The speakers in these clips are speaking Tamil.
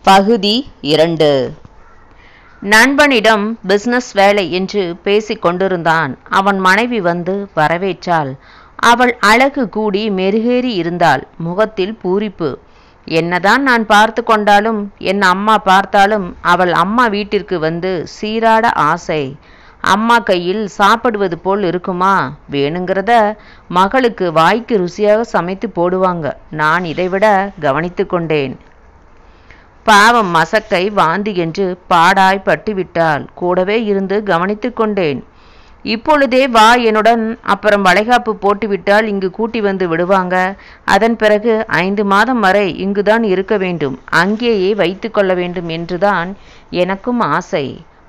பகுதி இரண்டு நண்பனிடம் பிசினஸ் வேலை என்று பேசிக் கொண்டிருந்தான் அவன் மனைவி வந்து வரவேற்றாள் அவள் அழகு கூடி மெருகேறி இருந்தாள் முகத்தில் பூரிப்பு என்னதான் நான் பார்த்து கொண்டாலும் என் அம்மா பார்த்தாலும் அவள் அம்மா வீட்டிற்கு வந்து சீராட ஆசை அம்மா கையில் சாப்பிடுவது போல் இருக்குமா வேணுங்கிறத மகளுக்கு வாய்க்கு ருசியாக சமைத்து போடுவாங்க நான் இதைவிட கவனித்து கொண்டேன் பாவம் மசக்கை வாந்தி என்று பாடாய் பட்டு விட்டாள் கூடவே இருந்து கவனித்து கொண்டேன் இப்பொழுதே வா என்னுடன் அப்புறம் வளைகாப்பு போட்டுவிட்டால் இங்கு கூட்டி வந்து விடுவாங்க அதன் பிறகு ஐந்து மாதம் வரை இங்குதான் இருக்க வேண்டும் அங்கேயே வைத்து கொள்ள வேண்டும் என்றுதான் எனக்கும் ஆசை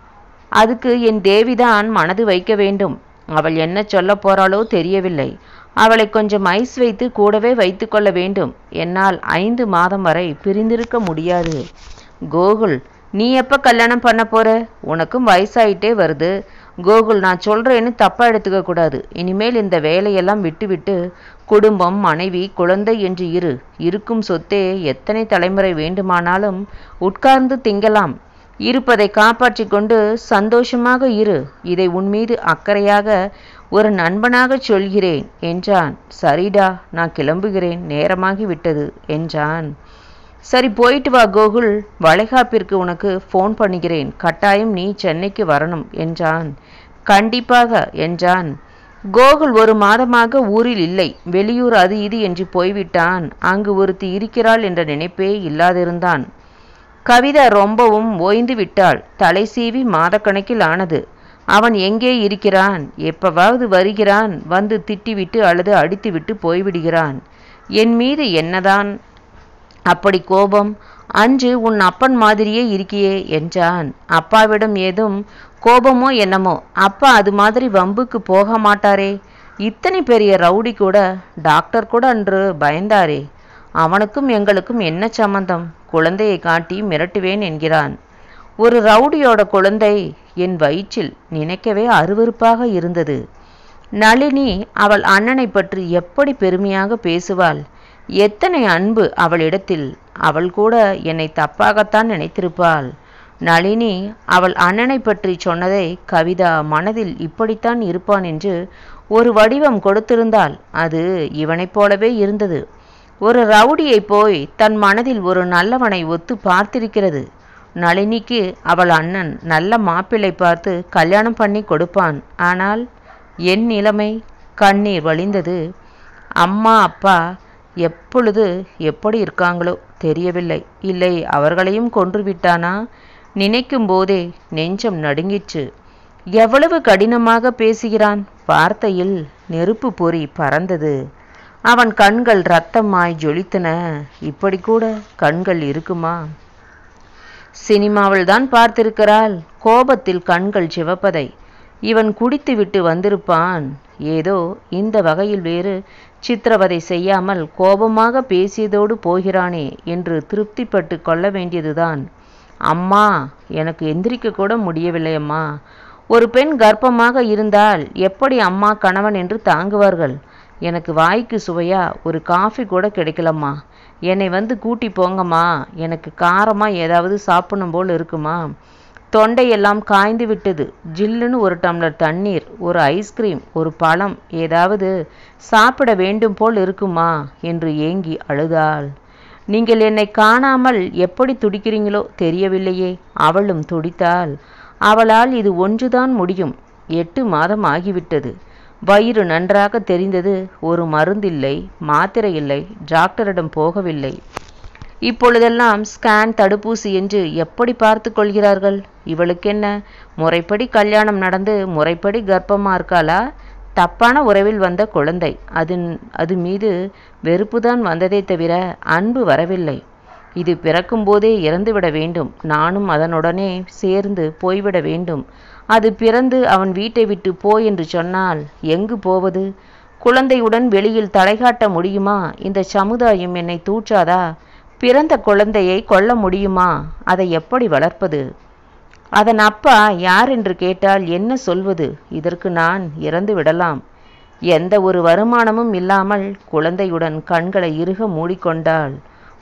அதுக்கு என் தேவிதான் மனது வைக்க வேண்டும் அவள் என்ன சொல்ல போறாளோ தெரியவில்லை அவளை கொஞ்சம் ஐஸ் வைத்து கூடவே வைத்து கொள்ள வேண்டும் என்னால் ஐந்து மாதம் வரை பிரிந்திருக்க முடியாது கோகுல் நீ எப்ப கல்யாணம் பண்ண போற உனக்கும் வயசாயிட்டே வருது கோகுல் நான் சொல்றேன்னு தப்பா எடுத்துக்க கூடாது இனிமேல் இந்த வேலையெல்லாம் விட்டுவிட்டு குடும்பம் மனைவி குழந்தை என்று இரு இருக்கும் சொத்தே எத்தனை தலைமுறை வேண்டுமானாலும் உட்கார்ந்து திங்கலாம் இருப்பதை காப்பாற்றி கொண்டு சந்தோஷமாக இரு இதை உன் மீது அக்கறையாக ஒரு நண்பனாக சொல்கிறேன் என்றான் சரிடா நான் கிளம்புகிறேன் நேரமாகி விட்டது என்றான் சரி போயிட்டு வா கோகுல் வளைகாப்பிற்கு உனக்கு ஃபோன் பண்ணுகிறேன் கட்டாயம் நீ சென்னைக்கு வரணும் என்றான் கண்டிப்பாக என்றான் கோகுல் ஒரு மாதமாக ஊரில் இல்லை வெளியூர் அது இது என்று போய்விட்டான் அங்கு ஒருத்தி இருக்கிறாள் என்ற நினைப்பே இல்லாதிருந்தான் கவிதா ரொம்பவும் ஓய்ந்து விட்டாள் தலை சீவி மாதக்கணக்கில் ஆனது அவன் எங்கே இருக்கிறான் எப்பவாவது வருகிறான் வந்து திட்டிவிட்டு அல்லது அடித்துவிட்டு போய்விடுகிறான் என் மீது என்னதான் அப்படி கோபம் அன்று உன் அப்பன் மாதிரியே இருக்கியே என்றான் அப்பாவிடம் ஏதும் கோபமோ என்னமோ அப்பா அது மாதிரி வம்புக்கு போக மாட்டாரே இத்தனை பெரிய ரவுடி கூட டாக்டர் கூட அன்று பயந்தாரே அவனுக்கும் எங்களுக்கும் என்ன சம்பந்தம் குழந்தையை காட்டி மிரட்டுவேன் என்கிறான் ஒரு ரவுடியோட குழந்தை என் வயிற்றில் நினைக்கவே அருவருப்பாக இருந்தது நளினி அவள் அண்ணனை பற்றி எப்படி பெருமையாக பேசுவாள் எத்தனை அன்பு அவளிடத்தில் அவள் கூட என்னை தப்பாகத்தான் நினைத்திருப்பாள் நளினி அவள் அண்ணனை பற்றி சொன்னதை கவிதா மனதில் இப்படித்தான் இருப்பான் என்று ஒரு வடிவம் கொடுத்திருந்தால் அது இவனைப் போலவே இருந்தது ஒரு ரவுடியை போய் தன் மனதில் ஒரு நல்லவனை ஒத்து பார்த்திருக்கிறது நளினிக்கு அவள் அண்ணன் நல்ல மாப்பிள்ளை பார்த்து கல்யாணம் பண்ணி கொடுப்பான் ஆனால் என் நிலைமை கண்ணீர் வழிந்தது அம்மா அப்பா எப்பொழுது எப்படி இருக்காங்களோ தெரியவில்லை இல்லை அவர்களையும் கொன்று விட்டானா நினைக்கும் போதே நெஞ்சம் நடுங்கிற்று எவ்வளவு கடினமாக பேசுகிறான் வார்த்தையில் நெருப்பு பொறி பறந்தது அவன் கண்கள் ரத்தமாய் ஜொலித்தன இப்படி கூட கண்கள் இருக்குமா சினிமாவில் தான் பார்த்திருக்கிறாள் கோபத்தில் கண்கள் சிவப்பதை இவன் குடித்துவிட்டு வந்திருப்பான் ஏதோ இந்த வகையில் வேறு சித்திரவதை செய்யாமல் கோபமாக பேசியதோடு போகிறானே என்று திருப்திப்பட்டு கொள்ள வேண்டியதுதான் அம்மா எனக்கு எந்திரிக்க கூட முடியவில்லை அம்மா ஒரு பெண் கர்ப்பமாக இருந்தால் எப்படி அம்மா கணவன் என்று தாங்குவார்கள் எனக்கு வாய்க்கு சுவையா ஒரு காஃபி கூட கிடைக்கலம்மா என்னை வந்து கூட்டி போங்கம்மா எனக்கு காரமாக ஏதாவது சாப்பிடணும் போல் இருக்குமா தொண்டையெல்லாம் காய்ந்து விட்டது ஜில்லுன்னு ஒரு டம்ளர் தண்ணீர் ஒரு ஐஸ்கிரீம் ஒரு பழம் ஏதாவது சாப்பிட வேண்டும் போல் இருக்குமா என்று ஏங்கி அழுதாள் நீங்கள் என்னை காணாமல் எப்படி துடிக்கிறீங்களோ தெரியவில்லையே அவளும் துடித்தாள் அவளால் இது ஒன்றுதான் முடியும் எட்டு மாதம் ஆகிவிட்டது வயிறு நன்றாக தெரிந்தது ஒரு மருந்தில்லை மாத்திரை இல்லை டாக்டரிடம் போகவில்லை இப்பொழுதெல்லாம் ஸ்கேன் தடுப்பூசி என்று எப்படி பார்த்து கொள்கிறார்கள் இவளுக்கென்ன முறைப்படி கல்யாணம் நடந்து முறைப்படி கர்ப்பமா இருக்காளா தப்பான உறவில் வந்த குழந்தை அது அது மீது வெறுப்புதான் வந்ததே தவிர அன்பு வரவில்லை இது பிறக்கும்போதே இறந்துவிட வேண்டும் நானும் அதனுடனே சேர்ந்து போய்விட வேண்டும் அது பிறந்து அவன் வீட்டை விட்டு போ என்று சொன்னால் எங்கு போவது குழந்தையுடன் வெளியில் தலைகாட்ட முடியுமா இந்த சமுதாயம் என்னை தூற்றாதா பிறந்த குழந்தையை கொல்ல முடியுமா அதை எப்படி வளர்ப்பது அதன் அப்பா யார் என்று கேட்டால் என்ன சொல்வது இதற்கு நான் இறந்து விடலாம் எந்த ஒரு வருமானமும் இல்லாமல் குழந்தையுடன் கண்களை இறுக மூடிக்கொண்டாள்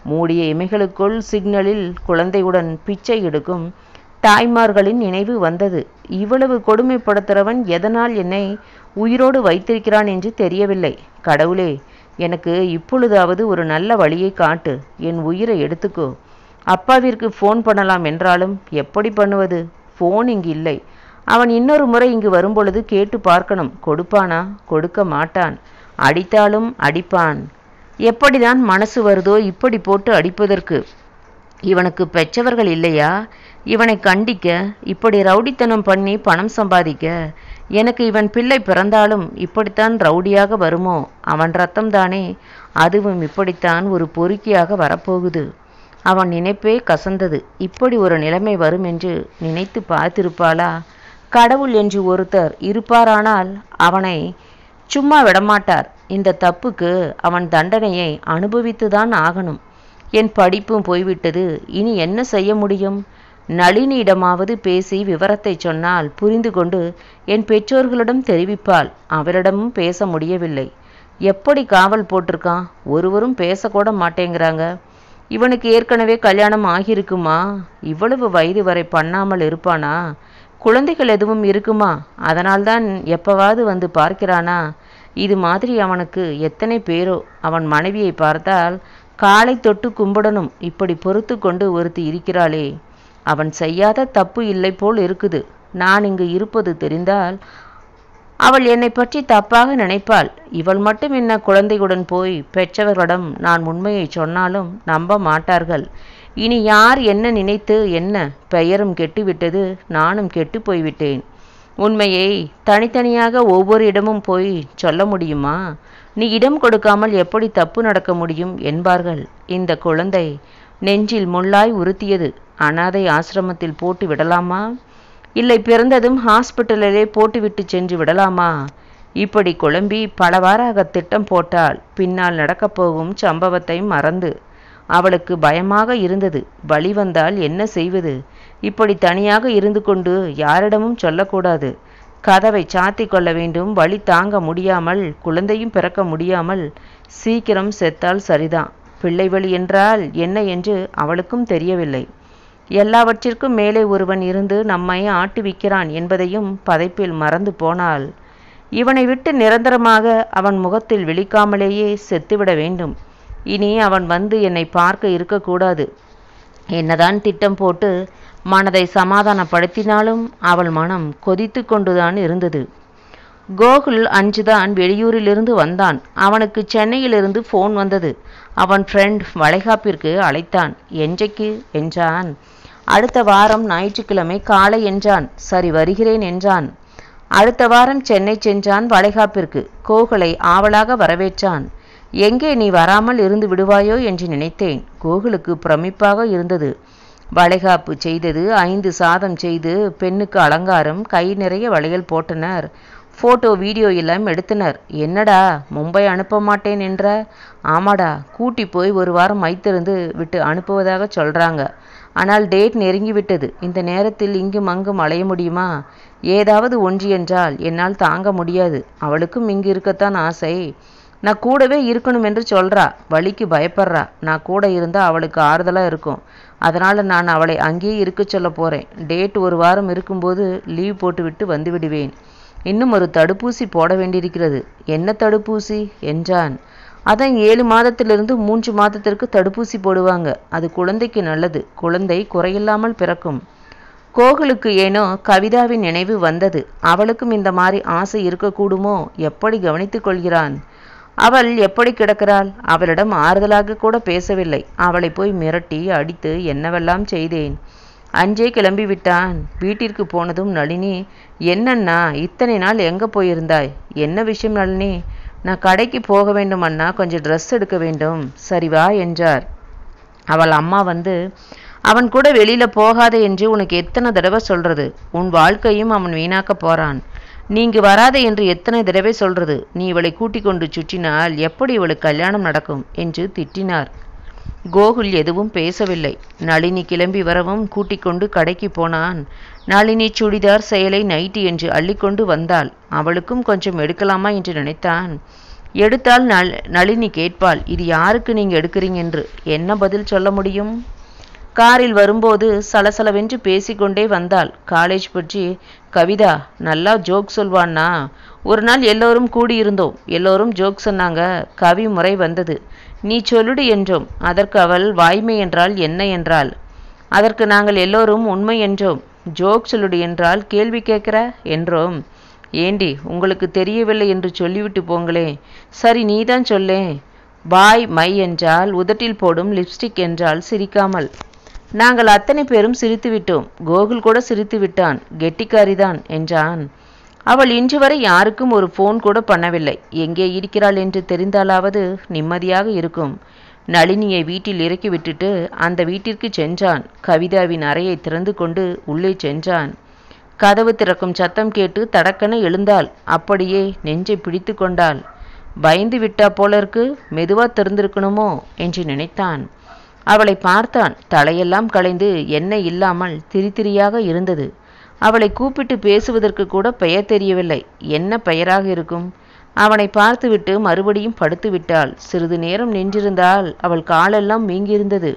மூடிய இமைகளுக்குள் சிக்னலில் குழந்தையுடன் பிச்சை எடுக்கும் தாய்மார்களின் நினைவு வந்தது இவ்வளவு கொடுமைப்படுத்துகிறவன் எதனால் என்னை உயிரோடு வைத்திருக்கிறான் என்று தெரியவில்லை கடவுளே எனக்கு இப்பொழுதாவது ஒரு நல்ல வழியை காட்டு என் உயிரை எடுத்துக்கோ அப்பாவிற்கு ஃபோன் பண்ணலாம் என்றாலும் எப்படி பண்ணுவது ஃபோன் இங்கு இல்லை அவன் இன்னொரு முறை இங்கு வரும்பொழுது கேட்டு பார்க்கணும் கொடுப்பானா கொடுக்க மாட்டான் அடித்தாலும் அடிப்பான் எப்படிதான் மனசு வருதோ இப்படி போட்டு அடிப்பதற்கு இவனுக்கு பெற்றவர்கள் இல்லையா இவனை கண்டிக்க இப்படி ரவுடித்தனம் பண்ணி பணம் சம்பாதிக்க எனக்கு இவன் பிள்ளை பிறந்தாலும் இப்படித்தான் ரவுடியாக வருமோ அவன் ரத்தம் தானே அதுவும் இப்படித்தான் ஒரு பொறுக்கியாக வரப்போகுது அவன் நினைப்பே கசந்தது இப்படி ஒரு நிலைமை வரும் என்று நினைத்து பார்த்திருப்பாளா கடவுள் என்று ஒருத்தர் இருப்பாரானால் அவனை சும்மா விடமாட்டார் இந்த தப்புக்கு அவன் தண்டனையை அனுபவித்துதான் ஆகணும் என் படிப்பும் போய்விட்டது இனி என்ன செய்ய முடியும் நளினியிடமாவது பேசி விவரத்தை சொன்னால் புரிந்து கொண்டு என் பெற்றோர்களிடம் தெரிவிப்பாள் அவரிடமும் பேச முடியவில்லை எப்படி காவல் போட்டிருக்கான் ஒருவரும் பேசக்கூட மாட்டேங்கிறாங்க இவனுக்கு ஏற்கனவே கல்யாணம் ஆகியிருக்குமா இவ்வளவு வயது வரை பண்ணாமல் இருப்பானா குழந்தைகள் எதுவும் இருக்குமா அதனால்தான் எப்பவாவது வந்து பார்க்கிறானா இது மாதிரி அவனுக்கு எத்தனை பேரோ அவன் மனைவியை பார்த்தால் காலை தொட்டு கும்பிடணும் இப்படி பொறுத்து கொண்டு ஒருத்தி இருக்கிறாளே அவன் செய்யாத தப்பு இல்லை போல் இருக்குது நான் இங்கு இருப்பது தெரிந்தால் அவள் என்னை பற்றி தப்பாக நினைப்பாள் இவள் மட்டும் என்ன குழந்தையுடன் போய் பெற்றவர்களிடம் நான் உண்மையை சொன்னாலும் நம்ப மாட்டார்கள் இனி யார் என்ன நினைத்து என்ன பெயரும் கெட்டுவிட்டது நானும் கெட்டு போய்விட்டேன் உண்மையை தனித்தனியாக ஒவ்வொரு இடமும் போய் சொல்ல முடியுமா நீ இடம் கொடுக்காமல் எப்படி தப்பு நடக்க முடியும் என்பார்கள் இந்த குழந்தை நெஞ்சில் முள்ளாய் உறுத்தியது அனாதை ஆசிரமத்தில் போட்டு விடலாமா இல்லை பிறந்ததும் ஹாஸ்பிட்டலிலே போட்டுவிட்டு சென்று விடலாமா இப்படி குழம்பி பலவாறாக திட்டம் போட்டால் பின்னால் நடக்கப் போகும் சம்பவத்தை மறந்து அவளுக்கு பயமாக இருந்தது வழி வந்தால் என்ன செய்வது இப்படி தனியாக இருந்து கொண்டு யாரிடமும் சொல்லக்கூடாது கதவை சாத்தி கொள்ள வேண்டும் வழி தாங்க முடியாமல் குழந்தையும் பிறக்க முடியாமல் சீக்கிரம் செத்தால் சரிதான் பிள்ளை வழி என்றால் என்ன என்று அவளுக்கும் தெரியவில்லை எல்லாவற்றிற்கும் மேலே ஒருவன் இருந்து நம்மை ஆட்டுவிக்கிறான் என்பதையும் பதைப்பில் மறந்து போனாள் இவனை விட்டு நிரந்தரமாக அவன் முகத்தில் விழிக்காமலேயே செத்துவிட வேண்டும் இனி அவன் வந்து என்னை பார்க்க இருக்கக்கூடாது என்னதான் திட்டம் போட்டு மனதை சமாதானப்படுத்தினாலும் அவள் மனம் கொதித்து கொண்டுதான் இருந்தது கோகுல் அஞ்சுதான் வெளியூரிலிருந்து வந்தான் அவனுக்கு சென்னையிலிருந்து ஃபோன் வந்தது அவன் ஃப்ரெண்ட் வளைகாப்பிற்கு அழைத்தான் என்றைக்கு என்றான் அடுத்த வாரம் ஞாயிற்றுக்கிழமை காலை என்றான் சரி வருகிறேன் என்றான் அடுத்த வாரம் சென்னை சென்றான் வளைகாப்பிற்கு கோகுலை ஆவலாக வரவேற்றான் எங்கே நீ வராமல் இருந்து விடுவாயோ என்று நினைத்தேன் கோகுலுக்கு பிரமிப்பாக இருந்தது வளைகாப்பு செய்தது ஐந்து சாதம் செய்து பெண்ணுக்கு அலங்காரம் கை நிறைய வளையல் போட்டனர் ஃபோட்டோ வீடியோ எல்லாம் எடுத்தனர் என்னடா மும்பை அனுப்ப மாட்டேன் என்ற ஆமாடா கூட்டி போய் ஒரு வாரம் வைத்திருந்து விட்டு அனுப்புவதாக சொல்றாங்க ஆனால் டேட் நெருங்கி விட்டது இந்த நேரத்தில் இங்கும் அங்கும் அலைய முடியுமா ஏதாவது ஒன்று என்றால் என்னால் தாங்க முடியாது அவளுக்கும் இங்கு இருக்கத்தான் ஆசை நான் கூடவே இருக்கணும் என்று சொல்றா வலிக்கு பயப்படுறா நான் கூட இருந்தா அவளுக்கு ஆறுதலா இருக்கும் அதனால நான் அவளை அங்கேயே இருக்க சொல்ல போறேன் டேட் ஒரு வாரம் இருக்கும்போது லீவ் போட்டுவிட்டு வந்து விடுவேன் இன்னும் ஒரு தடுப்பூசி போட வேண்டியிருக்கிறது என்ன தடுப்பூசி என்றான் அதான் ஏழு மாதத்திலிருந்து மூன்று மாதத்திற்கு தடுப்பூசி போடுவாங்க அது குழந்தைக்கு நல்லது குழந்தை குறையில்லாமல் பிறக்கும் கோகுலுக்கு ஏனோ கவிதாவின் நினைவு வந்தது அவளுக்கும் இந்த மாதிரி ஆசை இருக்கக்கூடுமோ எப்படி கவனித்துக் கொள்கிறான் அவள் எப்படி கிடக்கிறாள் அவளிடம் ஆறுதலாக கூட பேசவில்லை அவளை போய் மிரட்டி அடித்து என்னவெல்லாம் செய்தேன் அஞ்சே கிளம்பி விட்டான் வீட்டிற்கு போனதும் நளினி என்னண்ணா இத்தனை நாள் எங்க போயிருந்தாய் என்ன விஷயம் நளினி நான் கடைக்கு போக வேண்டும் அண்ணா கொஞ்சம் ட்ரெஸ் எடுக்க வேண்டும் சரி வா என்றார் அவள் அம்மா வந்து அவன் கூட வெளியில போகாதே என்று உனக்கு எத்தனை தடவை சொல்றது உன் வாழ்க்கையும் அவன் வீணாக்க போறான் நீங்க வராதே என்று எத்தனை தடவை சொல்றது நீ இவளை கூட்டிக் கொண்டு சுற்றினால் எப்படி இவளுக்கு கல்யாணம் நடக்கும் என்று திட்டினார் கோகுல் எதுவும் பேசவில்லை நளினி கிளம்பி வரவும் கூட்டிக் கொண்டு கடைக்கு போனான் நளினி சுடிதார் செயலை நைட்டி என்று அள்ளிக்கொண்டு வந்தாள் அவளுக்கும் கொஞ்சம் எடுக்கலாமா என்று நினைத்தான் எடுத்தால் நள் நளினி கேட்பாள் இது யாருக்கு நீங்க எடுக்கிறீங்க என்று என்ன பதில் சொல்ல முடியும் காரில் வரும்போது சலசலவென்று பேசிக்கொண்டே வந்தாள் காலேஜ் பற்றி கவிதா நல்லா ஜோக் சொல்வான்னா ஒரு நாள் எல்லோரும் கூடியிருந்தோம் எல்லோரும் ஜோக் சொன்னாங்க கவி முறை வந்தது நீ சொல்லுடு என்றோம் அதற்கு அவள் வாய்மை என்றால் என்ன என்றாள் அதற்கு நாங்கள் எல்லோரும் உண்மை என்றோம் ஜோக் சொல்லுடு என்றால் கேள்வி கேட்கிற என்றோம் ஏண்டி உங்களுக்கு தெரியவில்லை என்று சொல்லிவிட்டு போங்களே சரி நீதான் சொல்லே பாய் மை என்றால் உதட்டில் போடும் லிப்ஸ்டிக் என்றால் சிரிக்காமல் நாங்கள் அத்தனை பேரும் சிரித்து விட்டோம் கோகுல் கூட சிரித்து விட்டான் கெட்டிக்காரிதான் என்றான் அவள் இன்று வரை யாருக்கும் ஒரு ஃபோன் கூட பண்ணவில்லை எங்கே இருக்கிறாள் என்று தெரிந்தாலாவது நிம்மதியாக இருக்கும் நளினியை வீட்டில் இறக்கி விட்டுட்டு அந்த வீட்டிற்கு சென்றான் கவிதாவின் அறையை திறந்து கொண்டு உள்ளே சென்றான் கதவு திறக்கும் சத்தம் கேட்டு தடக்கென எழுந்தாள் அப்படியே நெஞ்சை பிடித்து கொண்டாள் பயந்து விட்டா போல இருக்கு மெதுவா திறந்திருக்கணுமோ என்று நினைத்தான் அவளை பார்த்தான் தலையெல்லாம் களைந்து எண்ணெய் இல்லாமல் திரித்திரியாக இருந்தது அவளை கூப்பிட்டு பேசுவதற்கு கூட பெயர் தெரியவில்லை என்ன பெயராக இருக்கும் அவனை பார்த்துவிட்டு மறுபடியும் படுத்து விட்டாள் சிறிது நேரம் நின்றிருந்தால் அவள் காலெல்லாம் வீங்கியிருந்தது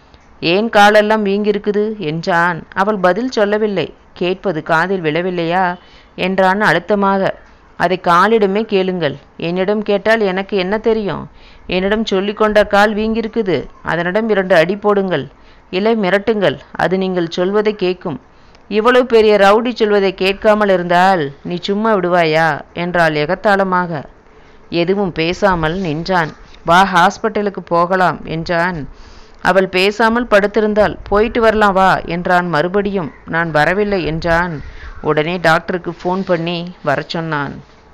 ஏன் காலெல்லாம் வீங்கியிருக்குது என்றான் அவள் பதில் சொல்லவில்லை கேட்பது காதில் விழவில்லையா என்றான் அழுத்தமாக அதை காலிடமே கேளுங்கள் என்னிடம் கேட்டால் எனக்கு என்ன தெரியும் என்னிடம் சொல்லிக்கொண்ட கால் வீங்கியிருக்குது அதனிடம் இரண்டு அடி போடுங்கள் இல்லை மிரட்டுங்கள் அது நீங்கள் சொல்வதை கேட்கும் இவ்வளவு பெரிய ரவுடி சொல்வதை கேட்காமல் இருந்தால் நீ சும்மா விடுவாயா என்றாள் எகத்தாளமாக எதுவும் பேசாமல் நின்றான் வா ஹாஸ்பிட்டலுக்கு போகலாம் என்றான் அவள் பேசாமல் படுத்திருந்தாள் போயிட்டு வரலாம் வா என்றான் மறுபடியும் நான் வரவில்லை என்றான் உடனே டாக்டருக்கு ஃபோன் பண்ணி வரச் சொன்னான்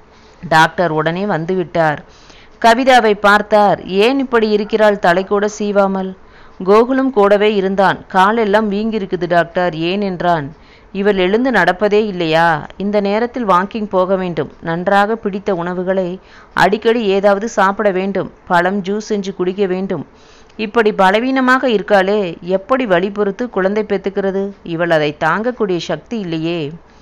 டாக்டர் உடனே வந்து விட்டார் கவிதாவை பார்த்தார் ஏன் இப்படி இருக்கிறாள் தலை கூட சீவாமல் கோகுலும் கூடவே இருந்தான் காலெல்லாம் வீங்கியிருக்குது டாக்டர் ஏன் என்றான் இவள் எழுந்து நடப்பதே இல்லையா இந்த நேரத்தில் வாக்கிங் போக வேண்டும் நன்றாக பிடித்த உணவுகளை அடிக்கடி ஏதாவது சாப்பிட வேண்டும் பழம் ஜூஸ் செஞ்சு குடிக்க வேண்டும் இப்படி பலவீனமாக இருக்காளே எப்படி வழி பொறுத்து குழந்தை பெத்துக்கிறது இவள் அதை தாங்கக்கூடிய சக்தி இல்லையே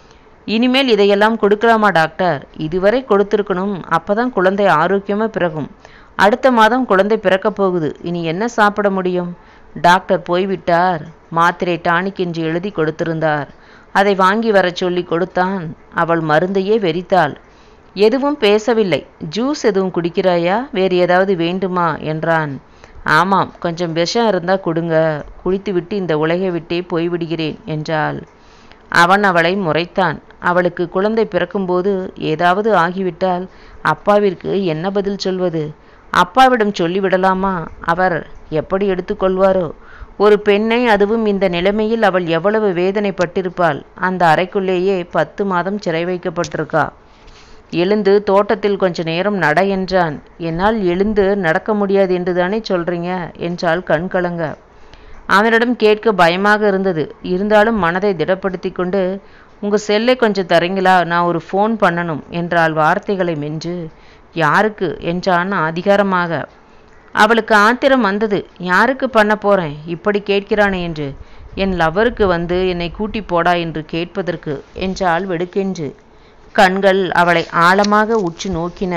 இனிமேல் இதையெல்லாம் கொடுக்கலாமா டாக்டர் இதுவரை கொடுத்துருக்கணும் அப்பதான் குழந்தை ஆரோக்கியமா பிறகும் அடுத்த மாதம் குழந்தை பிறக்கப் போகுது இனி என்ன சாப்பிட முடியும் டாக்டர் போய்விட்டார் மாத்திரை டானிக் என்று எழுதி கொடுத்திருந்தார் அதை வாங்கி வரச் சொல்லி கொடுத்தான் அவள் மருந்தையே வெறித்தாள் எதுவும் பேசவில்லை ஜூஸ் எதுவும் குடிக்கிறாயா வேறு ஏதாவது வேண்டுமா என்றான் ஆமாம் கொஞ்சம் விஷம் இருந்தா கொடுங்க குடித்துவிட்டு இந்த உலகை விட்டே போய்விடுகிறேன் என்றாள் அவன் அவளை முறைத்தான் அவளுக்கு குழந்தை பிறக்கும்போது ஏதாவது ஆகிவிட்டால் அப்பாவிற்கு என்ன பதில் சொல்வது அப்பாவிடம் சொல்லிவிடலாமா அவர் எப்படி எடுத்துக்கொள்வாரோ ஒரு பெண்ணை அதுவும் இந்த நிலைமையில் அவள் எவ்வளவு வேதனைப்பட்டிருப்பாள் அந்த அறைக்குள்ளேயே பத்து மாதம் சிறை வைக்கப்பட்டிருக்கா எழுந்து தோட்டத்தில் கொஞ்ச நேரம் நட என்றான் என்னால் எழுந்து நடக்க முடியாது என்றுதானே சொல்றீங்க என்றாள் கண் கலங்க அவனிடம் கேட்க பயமாக இருந்தது இருந்தாலும் மனதை திடப்படுத்தி கொண்டு உங்க செல்லை கொஞ்சம் தரீங்களா நான் ஒரு ஃபோன் பண்ணணும் என்றாள் வார்த்தைகளை மென்று யாருக்கு என்றான் அதிகாரமாக அவளுக்கு ஆத்திரம் வந்தது யாருக்கு பண்ண போறேன் இப்படி கேட்கிறானே என்று என் லவருக்கு வந்து என்னை கூட்டி போடா என்று கேட்பதற்கு என்றாள் வெடுக்கென்று கண்கள் அவளை ஆழமாக உற்று நோக்கின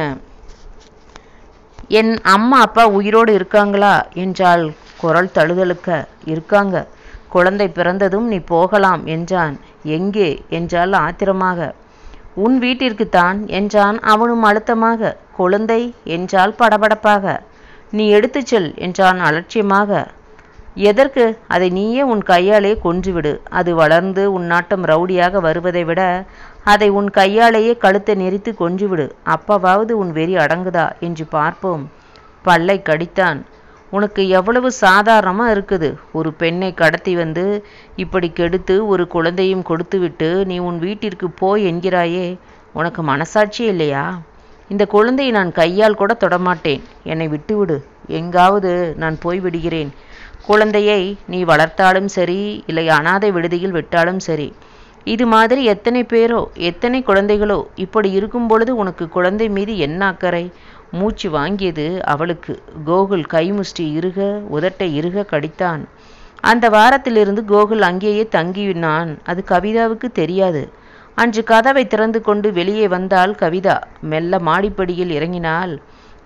என் அம்மா அப்பா உயிரோடு இருக்காங்களா என்றாள் குரல் தழுதழுக்க இருக்காங்க குழந்தை பிறந்ததும் நீ போகலாம் என்றான் எங்கே என்றாள் ஆத்திரமாக உன் வீட்டிற்குத்தான் என்றான் அவனும் அழுத்தமாக குழந்தை என்றால் படபடப்பாக நீ எடுத்துச் செல் என்றான் அலட்சியமாக எதற்கு அதை நீயே உன் கையாலே கொன்றுவிடு அது வளர்ந்து உன் நாட்டம் ரவுடியாக வருவதை விட அதை உன் கையாலேயே கழுத்தை நெரித்து கொன்றுவிடு அப்பவாவது உன் வெறி அடங்குதா என்று பார்ப்போம் பல்லை கடித்தான் உனக்கு எவ்வளவு சாதாரணமா இருக்குது ஒரு பெண்ணை கடத்தி வந்து இப்படி கெடுத்து ஒரு குழந்தையும் கொடுத்துவிட்டு நீ உன் வீட்டிற்கு போய் என்கிறாயே உனக்கு மனசாட்சி இல்லையா இந்த குழந்தையை நான் கையால் கூட தொடமாட்டேன் என்னை விட்டுவிடு எங்காவது நான் போய் விடுகிறேன் குழந்தையை நீ வளர்த்தாலும் சரி இல்லை அனாதை விடுதியில் விட்டாலும் சரி இது மாதிரி எத்தனை பேரோ எத்தனை குழந்தைகளோ இப்படி இருக்கும் பொழுது உனக்கு குழந்தை மீது என்ன அக்கறை மூச்சு வாங்கியது அவளுக்கு கோகுல் கைமுஷ்டி இறுக உதட்டை இறுக கடித்தான் அந்த வாரத்திலிருந்து கோகுல் அங்கேயே தங்கினான் அது கவிதாவுக்கு தெரியாது அன்று கதவை திறந்து கொண்டு வெளியே வந்தாள் கவிதா மெல்ல மாடிப்படியில் இறங்கினாள்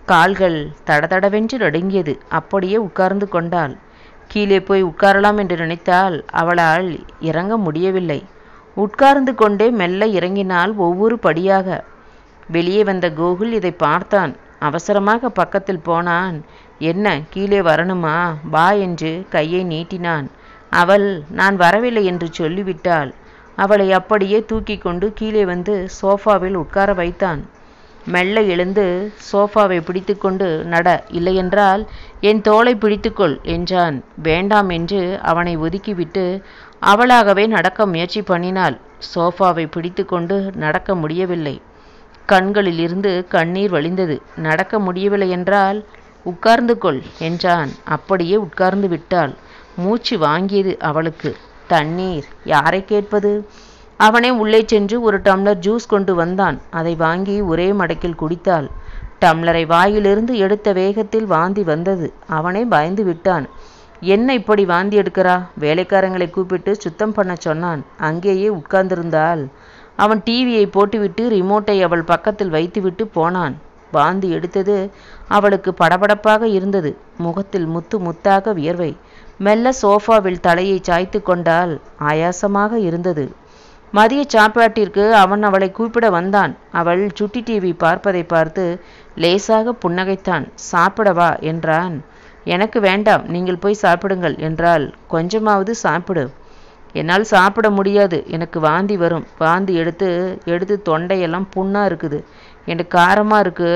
கால்கள் தடதடவென்று நடுங்கியது அப்படியே உட்கார்ந்து கொண்டாள் கீழே போய் உட்காரலாம் என்று நினைத்தால் அவளால் இறங்க முடியவில்லை உட்கார்ந்து கொண்டே மெல்ல இறங்கினாள் ஒவ்வொரு படியாக வெளியே வந்த கோகுல் இதை பார்த்தான் அவசரமாக பக்கத்தில் போனான் என்ன கீழே வரணுமா வா என்று கையை நீட்டினான் அவள் நான் வரவில்லை என்று சொல்லிவிட்டாள் அவளை அப்படியே தூக்கி கொண்டு கீழே வந்து சோஃபாவில் உட்கார வைத்தான் மெல்ல எழுந்து சோஃபாவை பிடித்துக்கொண்டு நட இல்லையென்றால் என் தோளை பிடித்துக்கொள் என்றான் வேண்டாம் என்று அவனை ஒதுக்கிவிட்டு அவளாகவே நடக்க முயற்சி பண்ணினாள் சோஃபாவை பிடித்துக்கொண்டு நடக்க முடியவில்லை கண்களில் இருந்து கண்ணீர் வழிந்தது நடக்க முடியவில்லை என்றால் உட்கார்ந்து கொள் என்றான் அப்படியே உட்கார்ந்து விட்டாள் மூச்சு வாங்கியது அவளுக்கு தண்ணீர் யாரை கேட்பது அவனே உள்ளே சென்று ஒரு டம்ளர் ஜூஸ் கொண்டு வந்தான் அதை வாங்கி ஒரே மடக்கில் குடித்தாள் டம்ளரை வாயிலிருந்து எடுத்த வேகத்தில் வாந்தி வந்தது அவனே பயந்து விட்டான் என்ன இப்படி வாந்தி எடுக்கிறா வேலைக்காரங்களை கூப்பிட்டு சுத்தம் பண்ண சொன்னான் அங்கேயே உட்கார்ந்திருந்தாள் அவன் டிவியை போட்டுவிட்டு ரிமோட்டை அவள் பக்கத்தில் வைத்துவிட்டு போனான் வாந்தி எடுத்தது அவளுக்கு படபடப்பாக இருந்தது முகத்தில் முத்து முத்தாக வியர்வை மெல்ல சோஃபாவில் தலையை சாய்த்து கொண்டால் ஆயாசமாக இருந்தது மதிய சாப்பாட்டிற்கு அவன் அவளை கூப்பிட வந்தான் அவள் சுட்டி டிவி பார்ப்பதை பார்த்து லேசாக புன்னகைத்தான் சாப்பிடவா என்றான் எனக்கு வேண்டாம் நீங்கள் போய் சாப்பிடுங்கள் என்றால் கொஞ்சமாவது சாப்பிடு என்னால் சாப்பிட முடியாது எனக்கு வாந்தி வரும் வாந்தி எடுத்து எடுத்து தொண்டையெல்லாம் புண்ணாக இருக்குது எனக்கு காரமாக இருக்கு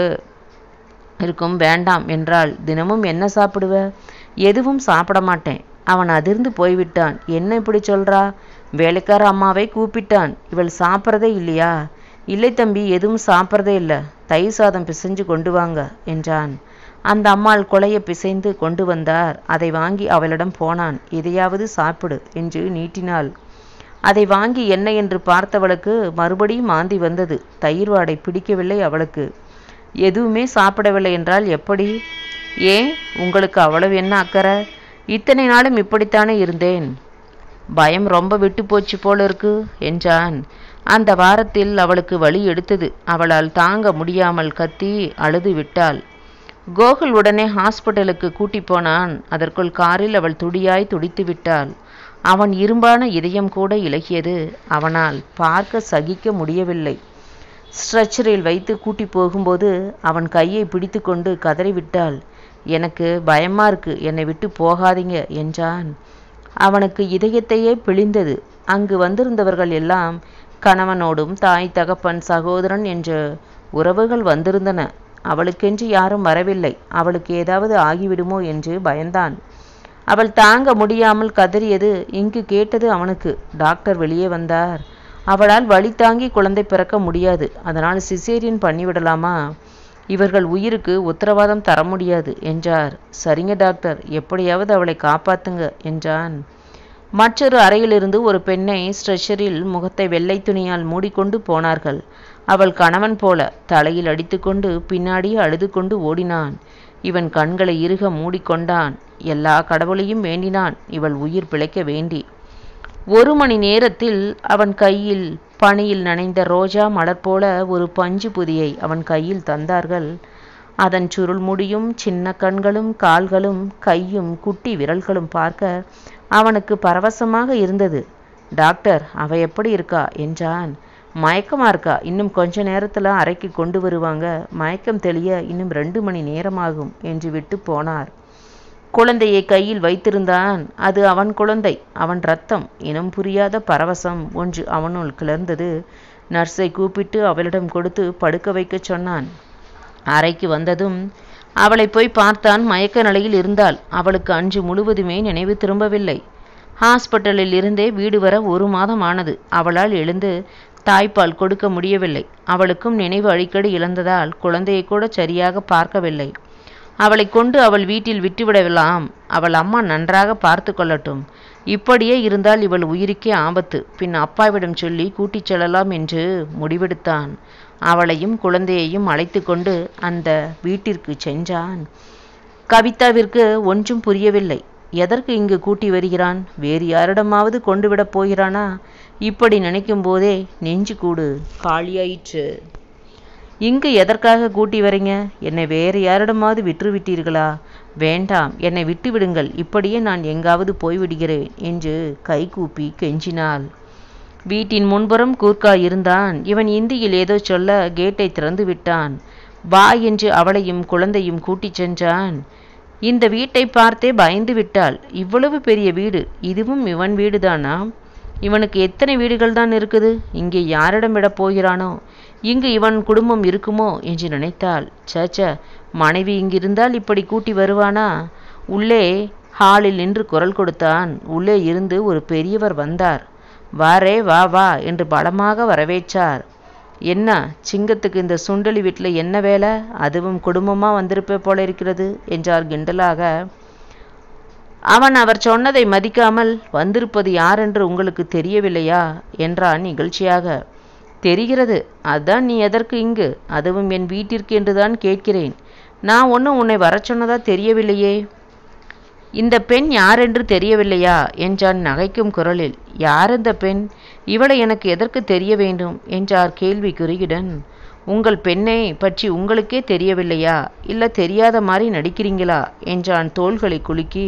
இருக்கும் வேண்டாம் என்றால் தினமும் என்ன சாப்பிடுவ எதுவும் சாப்பிட மாட்டேன் அவன் அதிர்ந்து போய்விட்டான் என்ன இப்படி சொல்றா வேலைக்கார அம்மாவை கூப்பிட்டான் இவள் சாப்பிட்றதே இல்லையா இல்லை தம்பி எதுவும் சாப்பிட்றதே இல்லை தயிர் சாதம் பிசைஞ்சு கொண்டு வாங்க என்றான் அந்த அம்மாள் கொலைய பிசைந்து கொண்டு வந்தார் அதை வாங்கி அவளிடம் போனான் எதையாவது சாப்பிடு என்று நீட்டினாள் அதை வாங்கி என்ன என்று பார்த்தவளுக்கு மறுபடியும் மாந்தி வந்தது தயிர் வாடை பிடிக்கவில்லை அவளுக்கு எதுவுமே சாப்பிடவில்லை என்றால் எப்படி ஏன் உங்களுக்கு அவ்வளவு என்ன அக்கறை இத்தனை நாளும் இப்படித்தானே இருந்தேன் பயம் ரொம்ப விட்டு போச்சு போல இருக்கு என்றான் அந்த வாரத்தில் அவளுக்கு வலி எடுத்தது அவளால் தாங்க முடியாமல் கத்தி அழுது விட்டாள் கோகுல் உடனே ஹாஸ்பிட்டலுக்கு கூட்டி போனான் அதற்குள் காரில் அவள் துடியாய் துடித்து விட்டாள் அவன் இரும்பான இதயம் கூட இலகியது அவனால் பார்க்க சகிக்க முடியவில்லை ஸ்ட்ரெச்சரில் வைத்து கூட்டி போகும்போது அவன் கையை பிடித்து கொண்டு கதறிவிட்டாள் எனக்கு பயமா இருக்கு என்னை விட்டு போகாதீங்க என்றான் அவனுக்கு இதயத்தையே பிழிந்தது அங்கு வந்திருந்தவர்கள் எல்லாம் கணவனோடும் தாய் தகப்பன் சகோதரன் என்ற உறவுகள் வந்திருந்தன அவளுக்கென்று யாரும் வரவில்லை அவளுக்கு ஏதாவது ஆகிவிடுமோ என்று பயந்தான் அவள் தாங்க முடியாமல் கதறியது இங்கு கேட்டது அவனுக்கு டாக்டர் வெளியே வந்தார் அவளால் வலி தாங்கி குழந்தை பிறக்க முடியாது அதனால் சிசேரியன் பண்ணிவிடலாமா இவர்கள் உயிருக்கு உத்தரவாதம் தர முடியாது என்றார் சரிங்க டாக்டர் எப்படியாவது அவளை காப்பாத்துங்க என்றான் மற்றொரு அறையிலிருந்து ஒரு பெண்ணை ஸ்ட்ரெச்சரில் முகத்தை வெள்ளை துணியால் மூடிக்கொண்டு போனார்கள் அவள் கணவன் போல தலையில் அடித்துக்கொண்டு பின்னாடியே அழுது கொண்டு ஓடினான் இவன் கண்களை இறுக மூடிக்கொண்டான் எல்லா கடவுளையும் வேண்டினான் இவள் உயிர் பிழைக்க வேண்டி ஒரு மணி நேரத்தில் அவன் கையில் பனியில் நனைந்த ரோஜா மலர் போல ஒரு பஞ்சு புதியை அவன் கையில் தந்தார்கள் அதன் சுருள் முடியும் சின்ன கண்களும் கால்களும் கையும் குட்டி விரல்களும் பார்க்க அவனுக்கு பரவசமாக இருந்தது டாக்டர் அவ எப்படி இருக்கா என்றான் மயக்கமா இருக்கா இன்னும் கொஞ்ச நேரத்துல அறைக்கு கொண்டு வருவாங்க மயக்கம் தெளிய இன்னும் ரெண்டு மணி நேரமாகும் என்று விட்டு போனார் குழந்தையை கையில் வைத்திருந்தான் அது அவன் குழந்தை அவன் ரத்தம் இனம் புரியாத பரவசம் ஒன்று அவனுள் கிளர்ந்தது நர்ஸை கூப்பிட்டு அவளிடம் கொடுத்து படுக்க வைக்கச் சொன்னான் அறைக்கு வந்ததும் அவளை போய் பார்த்தான் மயக்க நிலையில் இருந்தாள் அவளுக்கு அன்று முழுவதுமே நினைவு திரும்பவில்லை ஹாஸ்பிட்டலில் இருந்தே வீடு வர ஒரு மாதம் ஆனது அவளால் எழுந்து தாய்ப்பால் கொடுக்க முடியவில்லை அவளுக்கும் நினைவு அடிக்கடி இழந்ததால் குழந்தையை கூட சரியாக பார்க்கவில்லை அவளை கொண்டு அவள் வீட்டில் விட்டுவிடலாம் அவள் அம்மா நன்றாக பார்த்து கொள்ளட்டும் இப்படியே இருந்தால் இவள் உயிருக்கே ஆபத்து பின் அப்பாவிடம் சொல்லி கூட்டிச் செல்லலாம் என்று முடிவெடுத்தான் அவளையும் குழந்தையையும் அழைத்து கொண்டு அந்த வீட்டிற்கு சென்றான் கவிதாவிற்கு ஒன்றும் புரியவில்லை எதற்கு இங்கு கூட்டி வருகிறான் வேறு யாரிடமாவது கொண்டு விடப் போகிறானா இப்படி நினைக்கும் போதே நெஞ்சு கூடு காலியாயிற்று இங்கு எதற்காக கூட்டி வரீங்க என்னை வேறு யாரிடமாவது விற்று விட்டீர்களா வேண்டாம் என்னை விட்டு விடுங்கள் இப்படியே நான் எங்காவது போய்விடுகிறேன் என்று கைகூப்பி கெஞ்சினாள் வீட்டின் முன்புறம் கூர்க்கா இருந்தான் இவன் இந்தியில் ஏதோ சொல்ல கேட்டை திறந்து விட்டான் வா என்று அவளையும் குழந்தையும் கூட்டிச் சென்றான் இந்த வீட்டை பார்த்தே பயந்து விட்டாள் இவ்வளவு பெரிய வீடு இதுவும் இவன் வீடுதானா இவனுக்கு எத்தனை வீடுகள் தான் இருக்குது இங்கே யாரிடம் விடப் போகிறானோ இங்கு இவன் குடும்பம் இருக்குமோ என்று நினைத்தாள் சேச்ச மனைவி இங்கிருந்தால் இப்படி கூட்டி வருவானா உள்ளே ஹாலில் நின்று குரல் கொடுத்தான் உள்ளே இருந்து ஒரு பெரியவர் வந்தார் வாரே வா வா என்று பலமாக வரவேற்றார் என்ன சிங்கத்துக்கு இந்த சுண்டலி வீட்டில் என்ன வேலை அதுவும் குடும்பமாக வந்திருப்பே போல இருக்கிறது என்றார் கிண்டலாக அவன் அவர் சொன்னதை மதிக்காமல் வந்திருப்பது யாரென்று உங்களுக்கு தெரியவில்லையா என்றான் நிகழ்ச்சியாக தெரிகிறது அதான் நீ எதற்கு இங்கு அதுவும் என் வீட்டிற்கு என்றுதான் கேட்கிறேன் நான் ஒன்றும் உன்னை வரச் சொன்னதா தெரியவில்லையே இந்த பெண் யாரென்று தெரியவில்லையா என்றான் நகைக்கும் குரலில் யார் இந்த பெண் இவளை எனக்கு எதற்கு தெரிய வேண்டும் என்றார் கேள்விக்குறியுடன் உங்கள் பெண்ணை பற்றி உங்களுக்கே தெரியவில்லையா இல்லை தெரியாத மாதிரி நடிக்கிறீங்களா என்றான் தோள்களை குலுக்கி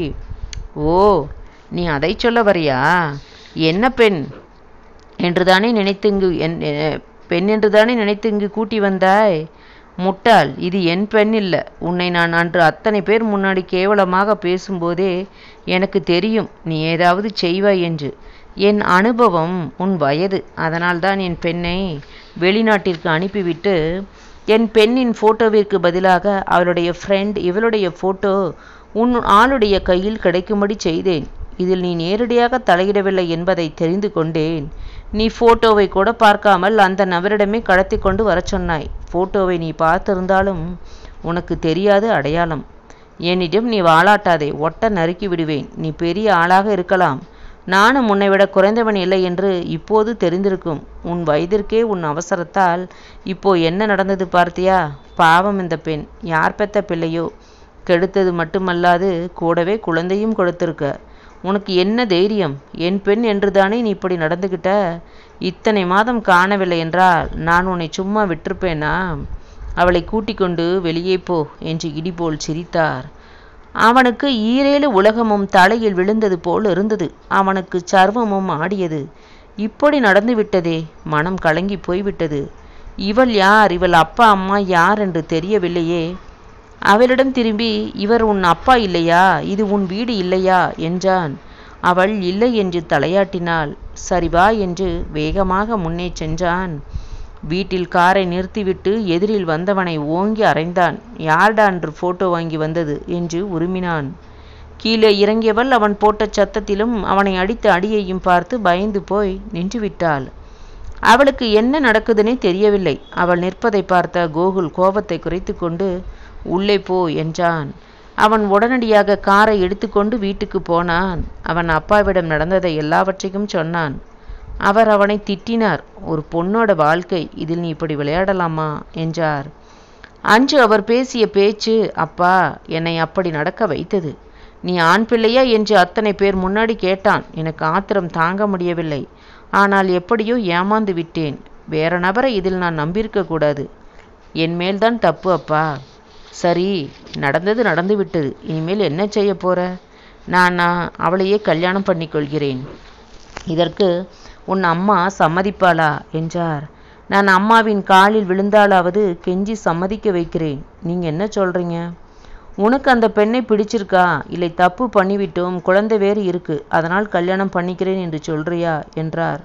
ஓ நீ அதை சொல்ல வரியா என்ன பெண் என்றுதானே நினைத்து இங்கு என் எ- பெண் என்றுதானே நினைத்து இங்கு கூட்டி வந்தாய் முட்டாள் இது என் பெண் இல்லை உன்னை நான் அன்று அத்தனை பேர் முன்னாடி கேவலமாக பேசும்போதே எனக்கு தெரியும் நீ ஏதாவது செய்வாய் என்று என் அனுபவம் உன் வயது அதனால்தான் என் பெண்ணை வெளிநாட்டிற்கு அனுப்பிவிட்டு என் பெண்ணின் ஃபோட்டோவிற்கு பதிலாக அவளுடைய ஃப்ரெண்ட் இவளுடைய ஃபோட்டோ உன் ஆளுடைய கையில் கிடைக்கும்படி செய்தேன் இதில் நீ நேரடியாக தலையிடவில்லை என்பதை தெரிந்து கொண்டேன் நீ ஃபோட்டோவை கூட பார்க்காமல் அந்த நபரிடமே கடத்தி கொண்டு வரச் சொன்னாய் ஃபோட்டோவை நீ பார்த்திருந்தாலும் உனக்கு தெரியாது அடையாளம் என்னிடம் நீ வாலாட்டாதே ஒட்ட நறுக்கி விடுவேன் நீ பெரிய ஆளாக இருக்கலாம் நானும் உன்னை விட குறைந்தவன் இல்லை என்று இப்போது தெரிந்திருக்கும் உன் வயதிற்கே உன் அவசரத்தால் இப்போ என்ன நடந்தது பார்த்தியா பாவம் இந்த பெண் யார் பெத்த பிள்ளையோ கெடுத்தது மட்டுமல்லாது கூடவே குழந்தையும் கொடுத்திருக்க உனக்கு என்ன தைரியம் என் பெண் என்றுதானே நீ இப்படி நடந்துக்கிட்ட இத்தனை மாதம் காணவில்லை என்றால் நான் உன்னை சும்மா விட்டிருப்பேனா அவளை கூட்டிக் கொண்டு வெளியே போ என்று இடிபோல் சிரித்தார் அவனுக்கு ஈரேழு உலகமும் தலையில் விழுந்தது போல் இருந்தது அவனுக்கு சர்வமும் ஆடியது இப்படி நடந்து விட்டதே மனம் கலங்கி போய்விட்டது இவள் யார் இவள் அப்பா அம்மா யார் என்று தெரியவில்லையே அவளிடம் திரும்பி இவர் உன் அப்பா இல்லையா இது உன் வீடு இல்லையா என்றான் அவள் இல்லை என்று தலையாட்டினாள் சரி வா என்று வேகமாக முன்னே சென்றான் வீட்டில் காரை நிறுத்திவிட்டு எதிரில் வந்தவனை ஓங்கி அறைந்தான் யார்டா அன்று போட்டோ வாங்கி வந்தது என்று உருமினான் கீழே இறங்கியவள் அவன் போட்ட சத்தத்திலும் அவனை அடித்த அடியையும் பார்த்து பயந்து போய் நின்றுவிட்டாள் அவளுக்கு என்ன நடக்குதுன்னே தெரியவில்லை அவள் நிற்பதை பார்த்த கோகுல் கோபத்தை குறைத்து கொண்டு உள்ளே போ என்றான் அவன் உடனடியாக காரை எடுத்துக்கொண்டு வீட்டுக்கு போனான் அவன் அப்பாவிடம் நடந்ததை எல்லாவற்றையும் சொன்னான் அவர் அவனை திட்டினார் ஒரு பொண்ணோட வாழ்க்கை இதில் நீ இப்படி விளையாடலாமா என்றார் அன்று அவர் பேசிய பேச்சு அப்பா என்னை அப்படி நடக்க வைத்தது நீ ஆண் பிள்ளையா என்று அத்தனை பேர் முன்னாடி கேட்டான் எனக்கு ஆத்திரம் தாங்க முடியவில்லை ஆனால் எப்படியோ ஏமாந்து விட்டேன் வேற நபரை இதில் நான் நம்பியிருக்க கூடாது என் மேல்தான் தப்பு அப்பா சரி நடந்தது நடந்து விட்டது இனிமேல் என்ன செய்ய போற நான் நான் அவளையே கல்யாணம் பண்ணிக்கொள்கிறேன் இதற்கு உன் அம்மா சம்மதிப்பாளா என்றார் நான் அம்மாவின் காலில் விழுந்தாலாவது கெஞ்சி சம்மதிக்க வைக்கிறேன் நீங்க என்ன சொல்றீங்க உனக்கு அந்த பெண்ணை பிடிச்சிருக்கா இல்லை தப்பு பண்ணிவிட்டோம் குழந்தை வேறு இருக்கு அதனால் கல்யாணம் பண்ணிக்கிறேன் என்று சொல்றியா என்றார்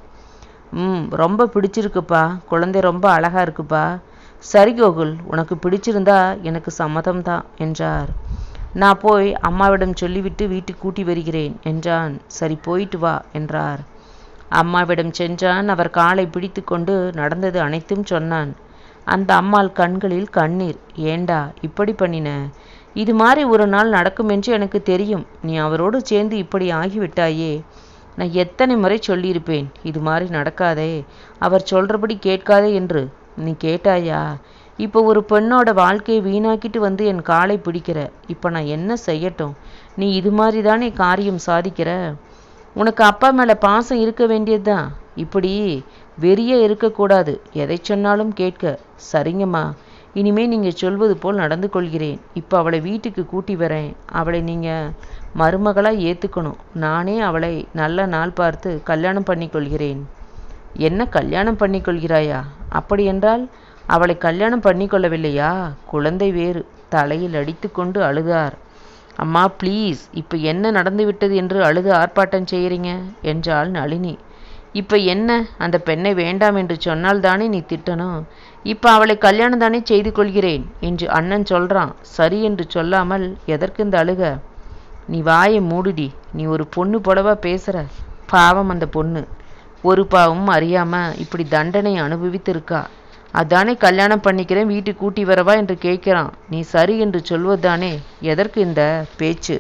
ம் ரொம்ப பிடிச்சிருக்குப்பா குழந்தை ரொம்ப அழகா இருக்குப்பா சரி கோகுல் உனக்கு பிடிச்சிருந்தா எனக்கு சம்மதம் தான் என்றார் நான் போய் அம்மாவிடம் சொல்லிவிட்டு வீட்டுக்கு கூட்டி வருகிறேன் என்றான் சரி போயிட்டு வா என்றார் அம்மாவிடம் சென்றான் அவர் காலை பிடித்து கொண்டு நடந்தது அனைத்தும் சொன்னான் அந்த அம்மாள் கண்களில் கண்ணீர் ஏண்டா இப்படி பண்ணின இது மாதிரி ஒரு நாள் நடக்கும் என்று எனக்கு தெரியும் நீ அவரோடு சேர்ந்து இப்படி ஆகிவிட்டாயே நான் எத்தனை முறை சொல்லியிருப்பேன் இது மாதிரி நடக்காதே அவர் சொல்றபடி கேட்காதே என்று நீ கேட்டாயா இப்போ ஒரு பெண்ணோட வாழ்க்கையை வீணாக்கிட்டு வந்து என் காலை பிடிக்கிற இப்போ நான் என்ன செய்யட்டும் நீ இது மாதிரி தானே காரியம் சாதிக்கிற உனக்கு அப்பா மேலே பாசம் இருக்க வேண்டியதுதான் இப்படி வெறிய இருக்கக்கூடாது எதை சொன்னாலும் கேட்க சரிங்கம்மா இனிமே நீங்க சொல்வது போல் நடந்து கொள்கிறேன் இப்போ அவளை வீட்டுக்கு கூட்டி வரேன் அவளை நீங்க மருமகளா ஏத்துக்கணும் நானே அவளை நல்ல நாள் பார்த்து கல்யாணம் பண்ணி கொள்கிறேன் என்ன கல்யாணம் பண்ணி கொள்கிறாயா அப்படியென்றால் அவளை கல்யாணம் பண்ணி கொள்ளவில்லையா குழந்தை வேறு தலையில் அடித்துக்கொண்டு அழுதார் அம்மா ப்ளீஸ் இப்போ என்ன நடந்துவிட்டது என்று அழுது ஆர்ப்பாட்டம் செய்கிறீங்க என்றாள் நளினி இப்போ என்ன அந்த பெண்ணை வேண்டாம் என்று சொன்னால் தானே நீ திட்டணும் இப்போ அவளை கல்யாணம் தானே செய்து கொள்கிறேன் என்று அண்ணன் சொல்றான் சரி என்று சொல்லாமல் எதற்கு இந்த அழுக நீ வாயை மூடுடி நீ ஒரு பொண்ணு போலவா பேசுற பாவம் அந்த பொண்ணு ஒரு பாவமும் அறியாம இப்படி தண்டனை அனுபவித்திருக்கா அதானே கல்யாணம் பண்ணிக்கிறேன் வீட்டுக்கு கூட்டி வரவா என்று கேட்கிறான் நீ சரி என்று சொல்வதுதானே எதற்கு இந்த பேச்சு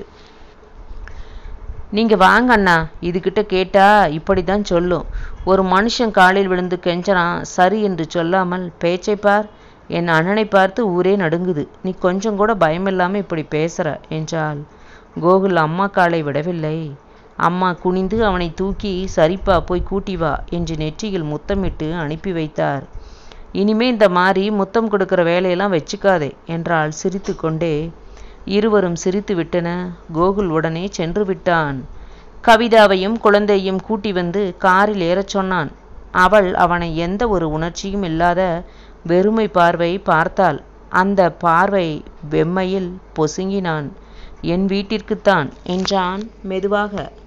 நீங்க வாங்க அண்ணா இதுகிட்ட கேட்டா இப்படிதான் சொல்லும் ஒரு மனுஷன் காலில் விழுந்து கெஞ்சறான் சரி என்று சொல்லாமல் பேச்சை பார் என் அண்ணனை பார்த்து ஊரே நடுங்குது நீ கொஞ்சம் கூட பயமில்லாம இப்படி பேசுற என்றாள் கோகுல் அம்மா காலை விடவில்லை அம்மா குனிந்து அவனை தூக்கி சரிப்பா போய் கூட்டி வா என்று நெற்றியில் முத்தமிட்டு அனுப்பி வைத்தார் இனிமே இந்த மாதிரி முத்தம் கொடுக்கிற வேலையெல்லாம் வச்சுக்காதே என்றாள் சிரித்து கொண்டே இருவரும் சிரித்து விட்டன கோகுல் உடனே சென்று விட்டான் கவிதாவையும் குழந்தையும் கூட்டி வந்து காரில் ஏறச் சொன்னான் அவள் அவனை எந்த ஒரு உணர்ச்சியும் இல்லாத வெறுமை பார்வை பார்த்தாள் அந்த பார்வை வெம்மையில் பொசுங்கினான் என் வீட்டிற்குத்தான் என்றான் மெதுவாக